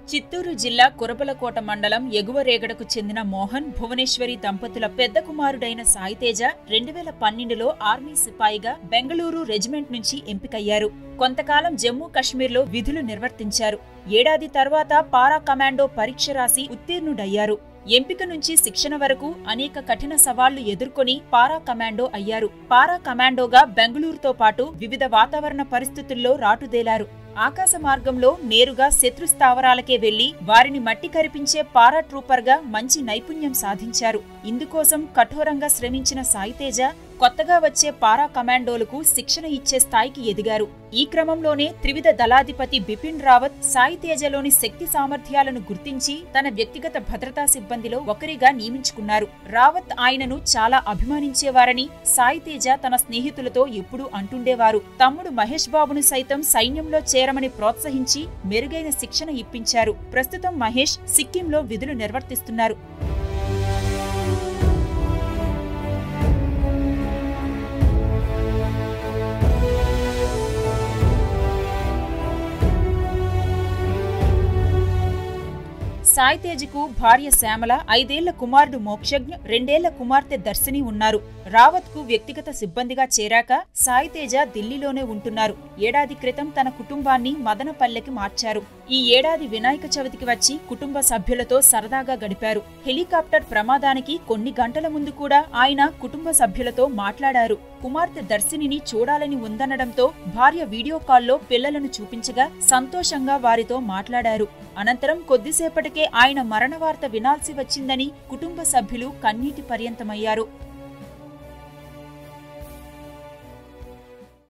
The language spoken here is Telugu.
చిత్తూరు జిల్లా కురబలకోట మండలం ఎగువ రేగడకు చెందిన మోహన్ భువనేశ్వరి దంపతుల పెద్ద కుమారుడైన సాయితేజ రెండు వేల పన్నెండులో ఆర్మీ సిపాయిగా బెంగళూరు రెజిమెంట్ నుంచి ఎంపికయ్యారు కొంతకాలం జమ్మూ కశ్మీర్లో విధులు నిర్వర్తించారు ఏడాది తర్వాత పారా కమాండో పరీక్ష రాసి ఉత్తీర్ణుడయ్యారు ఎంపిక నుంచి శిక్షణ వరకు అనేక కఠిన సవాళ్లు ఎదుర్కొని పారా కమాండో అయ్యారు పారా కమాండోగా బెంగళూరుతో పాటు వివిధ వాతావరణ పరిస్థితుల్లో రాటుదేలారు ఆకాశ మార్గంలో నేరుగా శత్రు స్థావరాలకే వెళ్లి వారిని మట్టి కరిపించే పారా ట్రూపర్గా మంచి నైపుణ్యం సాధించారు ఇందుకోసం కఠోరంగా శ్రమించిన సాయితేజ కొత్తగా వచ్చే పారా కమాండోలకు శిక్షణ ఇచ్చే స్థాయికి ఎదిగారు ఈ క్రమంలోనే త్రివిధ దళాధిపతి బిపిన్ రావత్ సాయితేజలోని శక్తి సామర్థ్యాలను గుర్తించి తన వ్యక్తిగత భద్రతా సిబ్బందిలో ఒకరిగా నియమించుకున్నారు రావత్ ఆయనను చాలా అభిమానించేవారని సాయితేజ తన స్నేహితులతో ఎప్పుడూ అంటుండేవారు తమ్ముడు మహేష్ బాబును సైతం సైన్యంలో చేరమని ప్రోత్సహించి మెరుగైన శిక్షణ ఇప్పించారు ప్రస్తుతం మహేష్ సిక్కింలో విధులు నిర్వర్తిస్తున్నారు సాయితేజ్కు భార్య శ్యామల ఐదేళ్ల కుమారుడు మోక్షజ్ఞ రెండేళ్ల కుమార్తె దర్శిని ఉన్నారు రావత్ కు వ్యక్తిగత సిబ్బందిగా చేరాక సాయితేజ ఢిల్లీలోనే ఉంటున్నారు ఏడాది క్రితం తన కుటుంబాన్ని మదనపల్లెకి మార్చారు ఈ ఏడాది వినాయక చవితికి వచ్చి కుటుంబ సభ్యులతో సరదాగా గడిపారు హెలికాప్టర్ ప్రమాదానికి కొన్ని గంటల ముందు కూడా ఆయన కుటుంబ సభ్యులతో మాట్లాడారు కుమార్తె దర్శినిని చూడాలని ఉందనడంతో భార్య వీడియో కాల్లో పిల్లలను చూపించగా సంతోషంగా వారితో మాట్లాడారు అనంతరం కొద్దిసేపటికే ఆయన మరణ వార్త వినాల్సి వచ్చిందని కుటుంబ సభ్యులు కన్నీటి పర్యంతమయ్యారు